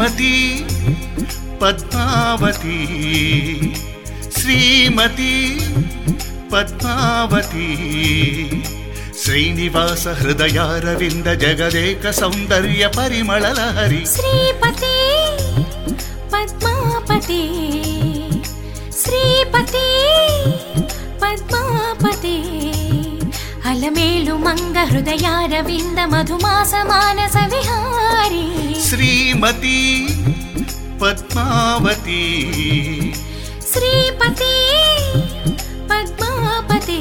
శ్రీమతి పద్మావతి శ్రీమతి పద్మావతి శ్రీనివాస హృదయారవింద జగదేక సౌందర్య పరిమళ హరి శ్రీపతి పద్మాపతి శ్రీపతి పద్మాపతి అలమేలు మంగ హృదయారవింద మధుమాస మానస విహారీ శ్రీమతి పద్మావతి శ్రీపతి పద్మాపతి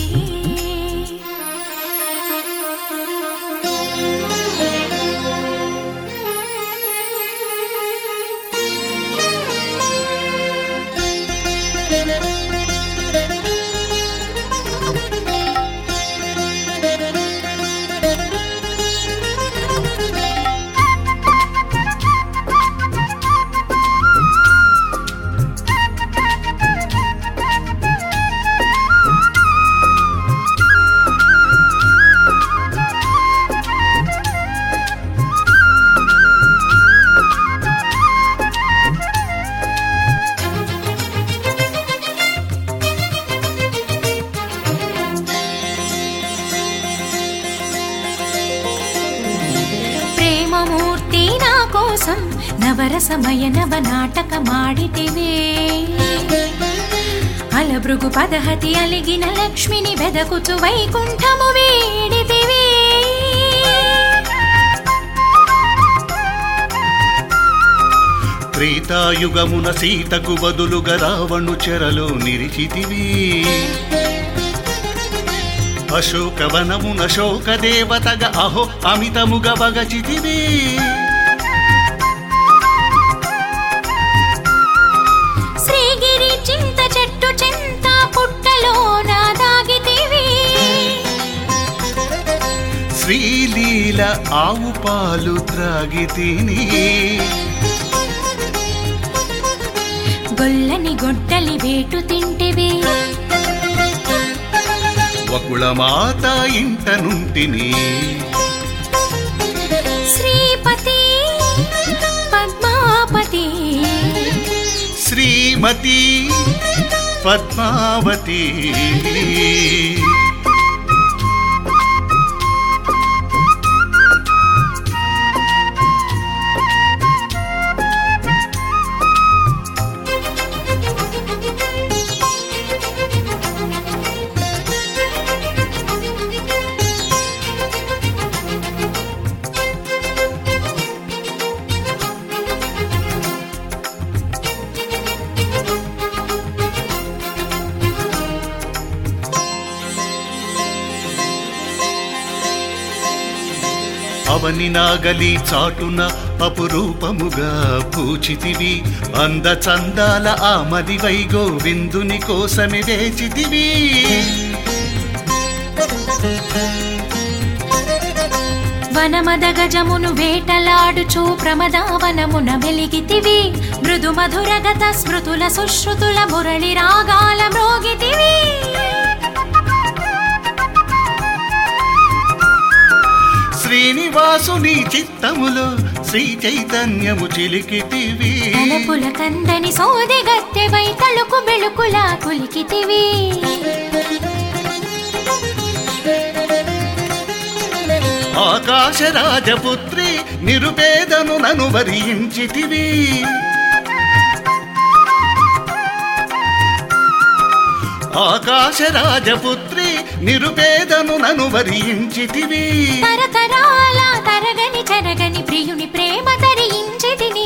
ప్రేమమూర్తి నా కోసం నవరసమయ నవ నాటక మాడితివే అలభృగు పదహతి అలిగిన లక్ష్మిని వెదకుచు వైకుంఠము వేడితివే త్రేతాయుగమున సీతకు బదులుగా రావణు చెరలో నిరిచితివి అశోకవనమున శోక దేవతగా అహో అమితముగ వగచితివి శ్రీగిరి చింత చెట్టు చింత పుట్టలో నా దాగితివి శ్రీలీల ఆవు పాలు త్రాగితిని గొల్లని గొడ్డలి వేటు తింటివి వకుళమాత ఇంట నుంటిని శ్రీపతి పద్మాపతి శ్రీమతి పద్మావతి అవని నాగలి చాటున అపురూపముగా పూచితివి అంద చందాల ఆమది వై గోవిందుని కోసమే వేచితివి వనమద గజమును వేటలాడుచు ప్రమదావనమున వెలిగితివి మృదు మధురగత స్మృతుల సుశ్రుతుల మురళి రాగాల మ్రోగితివి శ్రీనివాసుని చిత్తములో శ్రీ చైతన్యము చిలికితివి తలపుల కందని సోది గత్తెవై తళుకు బెళుకులా కులికితివి ఆకాశ రాజపుత్రి నిరుపేదను నను వరించితివి ఆకాశ రాజపుత్రి నిరుపేదను నను వరించితివి తరతరాల తరగని చెరగని ప్రియుని ప్రేమ తరించితిని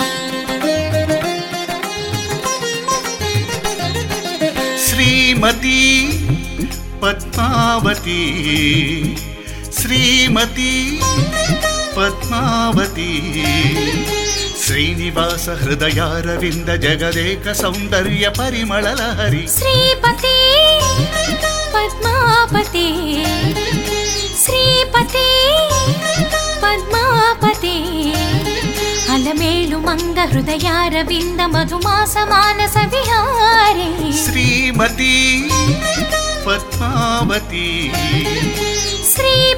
శ్రీమతి పద్మావతి శ్రీమతి పద్మావతి శ్రీనివాస హృదయారవింద జగదేక సౌందర్య పరిమళ హరి శ్రీపతి పద్మాపతి శ్రీపతి పద్మాపతి అలమేలు మంగ హృదయారవింద మధుమాస మానస విహారీ శ్రీమతి పద్మావతి శ్రీ